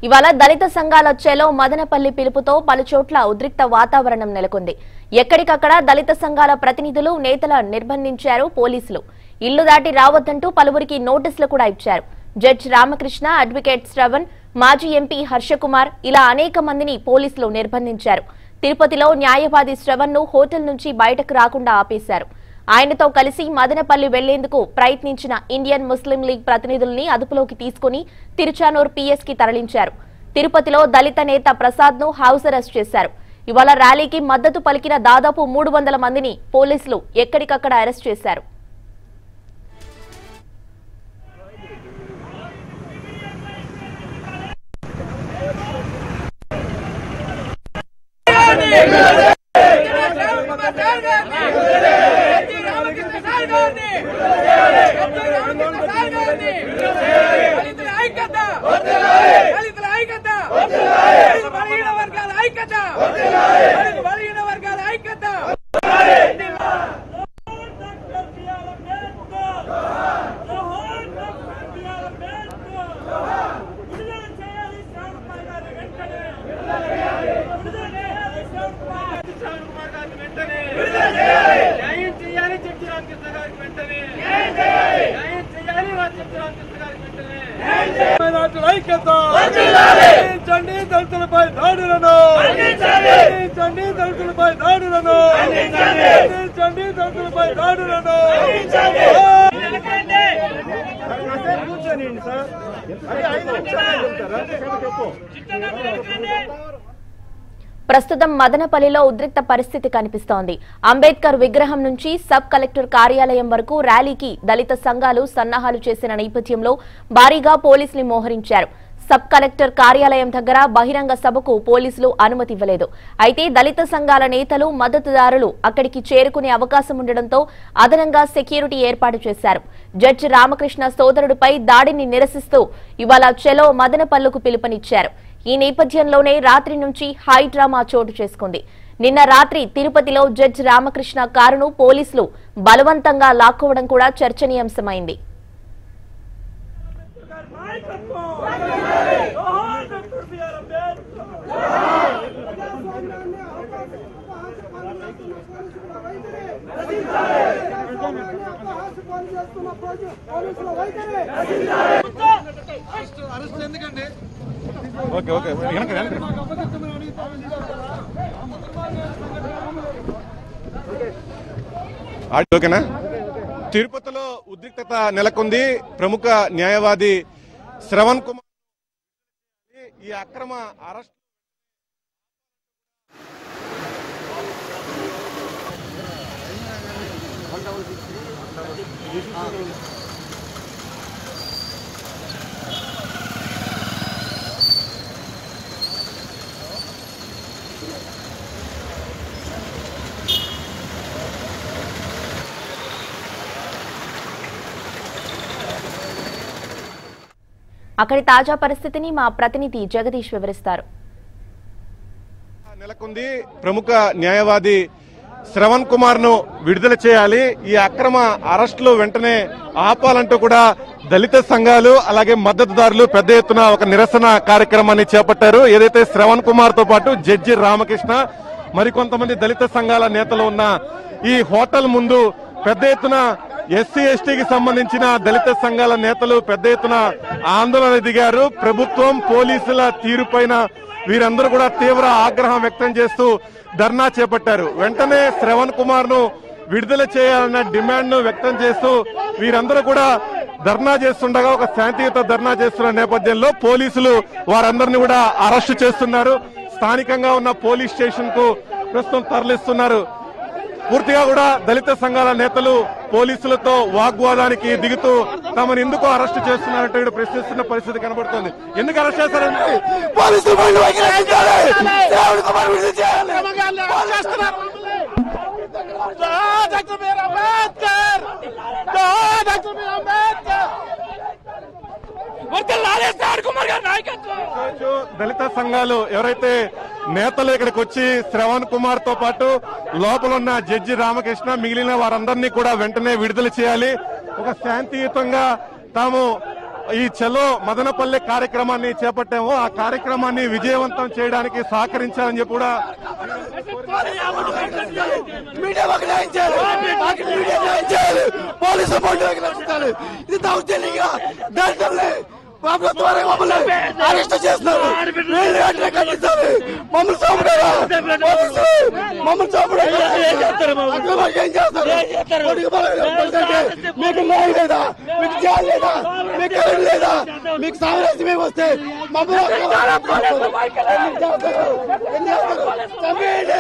ఇవాళ దళిత సంఘాల చెలో మదనపల్లి పిలుపుతో పలుచోట్ల ఉద్రిక్త వాతావరణం నెలకొంది ఎక్కడికక్కడ దళిత సంఘాల ప్రతినిధులు నేతల నిర్బంధించారు పోలీసులు ఇల్లు దాటి రావద్దంటూ పలువురికి నోటీసులు కూడా ఇచ్చారు జడ్జి రామకృష్ణ అడ్వకేట్ శ్రవణ్ మాజీ ఎంపీ హర్షకుమార్ ఇలా అనేక మందిని పోలీసులు నిర్బంధించారు తిరుపతిలో న్యాయవాది శ్రవణ్ ను హోటల్ నుంచి బయటకు రాకుండా ఆపేశారు ఆయనతో కలిసి మదనపల్లి వెళ్లేందుకు ప్రయత్నించిన ఇండియన్ ముస్లిం లీగ్ ప్రతినిధుల్ని అదుపులోకి తీసుకుని తిరుచానూర్ పిఎస్ కి తరలించారు తిరుపతిలో దళిత నేత ప్రసాద్ ను హౌస్ అరెస్ట్ చేశారు ఇవాళ ర్యాలీకి మద్దతు పలికిన దాదాపు మూడు వందల మందిని పోలీసులు ఎక్కడికక్కడ అరెస్ట్ చేశారు న్యాయం చేయాలి చెట్టు రామకృష్ణ గారికి వెంటనే న్యాయం చేయాలి రా చెట్టు రామకృష్ణ గారికి వెంటనే ఖండించండి దళితులపై దాడులను ఖండించండి దళితులపై దాడులను ఖండించండి దళితులపై దాడులను కూర్చొని సార్ అది ఐదు నిమిషాలు చెప్పు ప్రస్తుతం మదనపల్లిలో ఉద్రిక్త పరిస్థితి కనిపిస్తోంది అంబేద్కర్ విగ్రహం నుంచి సబ్ కలెక్టర్ కార్యాలయం వరకు ర్యాలీకి దళిత సంఘాలు సన్నాహాలు చేసిన నేపథ్యంలో భారీగా పోలీసులు మోహరించారు సబ్ కలెక్టర్ కార్యాలయం దగ్గర బహిరంగ సభకు పోలీసులు అనుమతి ఇవ్వలేదు అయితే దళిత సంఘాల నేతలు మద్దతుదారులు అక్కడికి చేరుకునే అవకాశం ఉండడంతో అదనంగా సెక్యూరిటీ ఏర్పాటు చేశారు జడ్జి రామకృష్ణ సోదరుడిపై దాడిని నిరసిస్తూ ఇవాళ చెలో మదనపల్లుకు పిలుపునిచ్చారు ఈ నేపథ్యంలోనే రాత్రి నుంచి హై డ్రామా చోటు చేసుకుంది నిన్న రాత్రి తిరుపతిలో జడ్జి రామకృష్ణ కారును పోలీసులు బలవంతంగా లాక్కోవడం కూడా చర్చనీయాంశమైంది అరెస్ట్ ఎందుకండి ఓకే ఓకే వెనక వెనక ఆడి- ఓకేనా తిరుపతిలో ఉద్రిక్తత నెలకొంది ప్రముఖ న్యాయవాది శ్రవణ్ కుమార్ ఈ అక్రమ అరెస్ట్ అక్కడి తాజా పరిస్థితిని మా ప్రతినిధి జగదీష్ వివరిస్తారు నెలకొంది ప్రముఖ న్యాయవాది శ్రవణ్ కుమార్ ను విడుదల చేయాలి ఈ అక్రమ అరెస్టులు వెంటనే ఆపాలంటూ కూడా దళిత సంఘాలు అలాగే మద్దతుదారులు పెద్ద ఎత్తున ఒక నిరసన కార్యక్రమాన్ని చేపట్టారు ఏదైతే శ్రవణ్ కుమార్ తో పాటు జడ్జి రామకృష్ణ మరికొంతమంది దళిత సంఘాల నేతలు ఉన్న ఈ హోటల్ ముందు పెద్ద ఎత్తున ఎస్సీ ఎస్టీకి సంబంధించిన దళిత సంఘాల నేతలు పెద్ద ఎత్తున ఆందోళన దిగారు ప్రభుత్వం పోలీసుల తీరుపైన వీరందరూ కూడా తీవ్ర ఆగ్రహం వ్యక్తం చేస్తూ ధర్నా చేపట్టారు వెంటనే శ్రవణ్ కుమార్ ను విడుదల చేయాలన్న డిమాండ్ ను వ్యక్తం చేస్తూ వీరందరూ కూడా ధర్నా చేస్తుండగా ఒక శాంతియుత ధర్నా చేస్తున్న నేపథ్యంలో పోలీసులు వారందరినీ కూడా అరెస్టు చేస్తున్నారు స్థానికంగా ఉన్న పోలీస్ స్టేషన్ కు ప్రస్తుతం తరలిస్తున్నారు పూర్తిగా కూడా దళిత సంఘాల నేతలు పోలీసులతో వాగ్వాదానికి దిగుతూ తమను ఎందుకు అరెస్ట్ చేస్తున్నారంటే ఇక్కడ ప్రశ్నిస్తున్న పరిస్థితి కనబడుతోంది ఎందుకు అరెస్ట్ చేస్తారంటే పోలీసులు బండి వైఖరించాలి. శ్రావణ్ కుమార్ విడుదల చేయాలి. Doctor BR Ambedkar doctor BR Ambedkar వర్తలాలే సార్ కుమార్ గారి నాయకత్వం ఈరోజు దళిత సంఘాలు ఎవరైతే నేతలు ఇక్కడికి వచ్చి శ్రవణ్ కుమార్ తో పాటు లోపల ఉన్న జడ్జి రామకృష్ణ మిగిలిన వారందరినీ కూడా వెంటనే విడుదల చేయాలి ఒక శాంతియుతంగా తాము ఈ చలో మదనపల్లె కార్యక్రమాన్ని చేపట్టామో ఆ కార్యక్రమాన్ని విజయవంతం చేయడానికి సహకరించాలని చెప్పి కూడా మీడియా మాకు న్యాయం చేయాలి మాకు మీడియా న్యాయం చేయాలి పోలీసు సపోర్ట్ రక్షించాలి ఇది దౌర్జన్యంగా దళితుల్ని ప్రభుత్వానికి మమ్మల్ని అరెస్ట్ చేస్తున్నారు వీళ్ళు వెంటనే ఖండించాలి మమ్మల్ని చంపుతారా పోలీసులు మమ్మల్ని చంపడం అక్కడ మాకు ఏం చేస్తారు కొడుకు బలం ఎందుకంటే మీకు న్యాయం లేదా మీకు న్యాయం లేదా మీకు కరెంట్ లేదా మీకు సామరాజ్యం మేము వస్తే మమ్మల్ని ఎన్ని చేస్తారు? ఎన్ని చేస్తారు? చంపేయండి.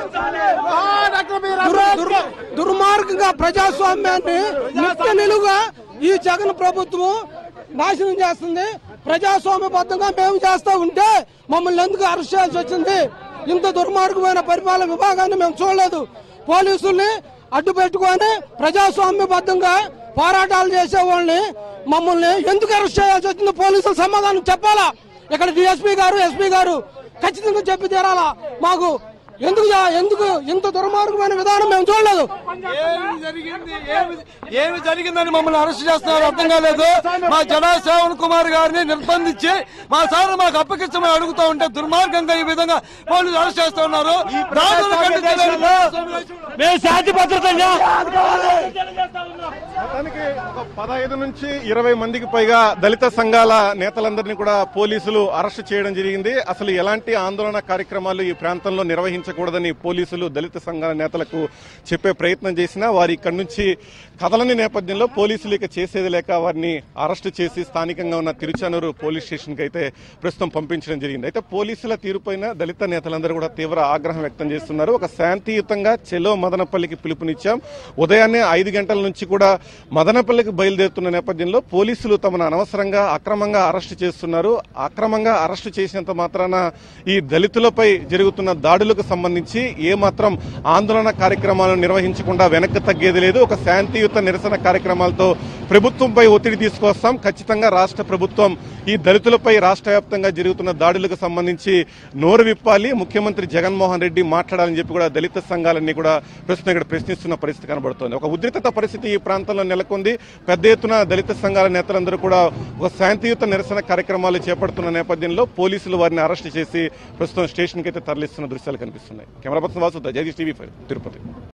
దుర్- దుర్- దుర్మార్గంగా ప్రజాస్వామ్యాన్ని నిత్య నిలుగా ఈ జగన్ ప్రభుత్వం నాశనం చేస్తుంది ప్రజాస్వామ్యబద్ధంగా మేము చేస్తూ ఉంటే మమ్మల్ని ఎందుకు అరెస్ట్ చేయాల్సి వచ్చింది ఇంత దుర్మార్గమైన పరిపాలన విభాగాన్ని మేము చూడలేదు పోలీసుల్ని అడ్డు పెట్టుకొని ప్రజాస్వామ్యబద్ధంగా పోరాటాలు చేసే వాళ్ళని మమ్మల్ని ఎందుకు అరెస్ట్ చేయాల్సి వచ్చింది పోలీసులు సమాధానం చెప్పాలా ఇక్కడ డిఎస్పీ గారు ఎస్పీ గారు ఖచ్చితంగా చెప్పి తీరాలా మాకు ఎందుకు చా- ఎందుకు ఇంత దుర్మార్గమైన విధానం మేము చూడలేదు ఏమి జరిగింది ఏమి ఏమి జరిగిందని మమ్మల్ని అరెస్ట్ చేస్తున్నారు అర్థం కాలేదు మా జనా శ్రావణ్ కుమార్ గారిని నిర్బంధించి మా సార్ మాకు అప్పగించమని అడుగుతా ఉంటే దుర్మార్గంగా ఈ విధంగా పోలీసులు అరెస్ట్ చేస్తా ఉన్నారు రాజును ఖండించలేదు. మేము శాంతి భద్రతగా మొత్తానికి ఒక పదహైదు నుంచి ఇరవై మందికి పైగా దళిత సంఘాల నేతలందరినీ కూడా పోలీసులు అరెస్ట్ చేయడం జరిగింది అసలు ఎలాంటి ఆందోళన కార్యక్రమాలు ఈ ప్రాంతంలో నిర్వహించకూడదని పోలీసులు దళిత సంఘాల నేతలకు చెప్పే ప్రయత్నం చేసినా వారి ఇక్కడి నుంచి కదలని నేపథ్యంలో పోలీసులు ఇక చేసేది లేక వారిని అరెస్ట్ చేసి స్థానికంగా ఉన్న తిరుచానూరు పోలీస్ స్టేషన్ కి అయితే ప్రస్తుతం పంపించడం జరిగింది అయితే పోలీసుల తీరుపైన దళిత నేతలందరూ కూడా తీవ్ర ఆగ్రహం వ్యక్తం చేస్తున్నారు ఒక శాంతియుతంగా చెలో మదనపల్లికి పిలుపునిచ్చాం ఉదయాన్నే ఐదు గంటల నుంచి కూడా మదనపల్లికి బయలుదేరుతున్న నేపథ్యంలో పోలీసులు తమను అనవసరంగా అక్రమంగా అరెస్ట్ చేస్తున్నారు అక్రమంగా అరెస్ట్ చేసినంత మాత్రాన ఈ దళితులపై జరుగుతున్న దాడులకు సంబంధించి ఏమాత్రం ఆందోళన కార్యక్రమాలను నిర్వహించకుండా వెనక్కి తగ్గేది లేదు ఒక శాంతియుత నిరసన కార్యక్రమాలతో ప్రభుత్వంపై ఒత్తిడి తీసుకొస్తాం ఖచ్చితంగా రాష్ట్ర ప్రభుత్వం ఈ దళితులపై రాష్ట్ర వ్యాప్తంగా జరుగుతున్న దాడులకు సంబంధించి నోరు విప్పాలి ముఖ్యమంత్రి జగన్మోహన్ రెడ్డి మాట్లాడాలని చెప్పి కూడా దళిత సంఘాలన్నీ కూడా ప్రస్తుతం ఇక్కడ ప్రశ్నిస్తున్న పరిస్థితి కనబడుతోంది ఒక ఉద్రిక్తత పరిస్థితి ఈ ప్రాంతంలో నెలకొంది పెద్ద ఎత్తున దళిత సంఘాల నేతలందరూ కూడా ఒక శాంతియుత నిరసన కార్యక్రమాలు చేపడుతున్న నేపథ్యంలో పోలీసులు వారిని అరెస్ట్ చేసి ప్రస్తుతం స్టేషన్కి అయితే తరలిస్తున్న దృశ్యాలు కనిపిస్తున్నాయి camera person Vasu Jagadish TV five Tirupati